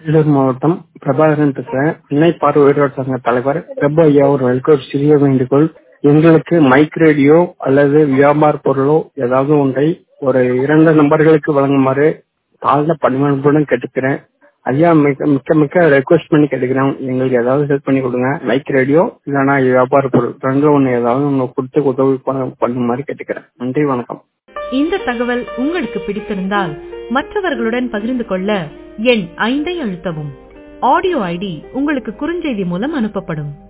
வேலூர் மாவட்டம் பிரபாகரன் பேசுறேன் சென்னை பார்வையற்றோர் சங்க தலைவர் பிரபு ஐயா அவர்களுக்கு ஒரு சிறிய வேண்டுகோள் எங்களுக்கு மைக் ரேடியோ அல்லது வியாபார பொருளோ ஏதாவது ஒன்றை ஒரு இரண்டு நபர்களுக்கு வழங்குமாறு தாழ்ந்த பணிமனுடன் கேட்டுக்கிறேன் ஐயா மிக்க மிக்க மிக்க ரெக்வஸ்ட் பண்ணி கேட்டுக்கிறேன் எங்களுக்கு ஏதாவது ஹெல்ப் பண்ணி கொடுங்க மைக் ரேடியோ இல்லைன்னா வியாபார பொருள் ரெண்டுல ஒன்று ஏதாவது ஒன்று கொடுத்து உதவி பண்ண- பண்ணுமாறு கேட்டுக்கிறேன் நன்றி வணக்கம் இந்த தகவல் உங்களுக்கு பிடித்திருந்தால் மற்றவர்களுடன் பகிர்ந்து கொள்ள எண் ஐந்தை அழுத்தவும் ஆடியோ ஐடி உங்களுக்கு குறுஞ்செய்தி மூலம் அனுப்பப்படும்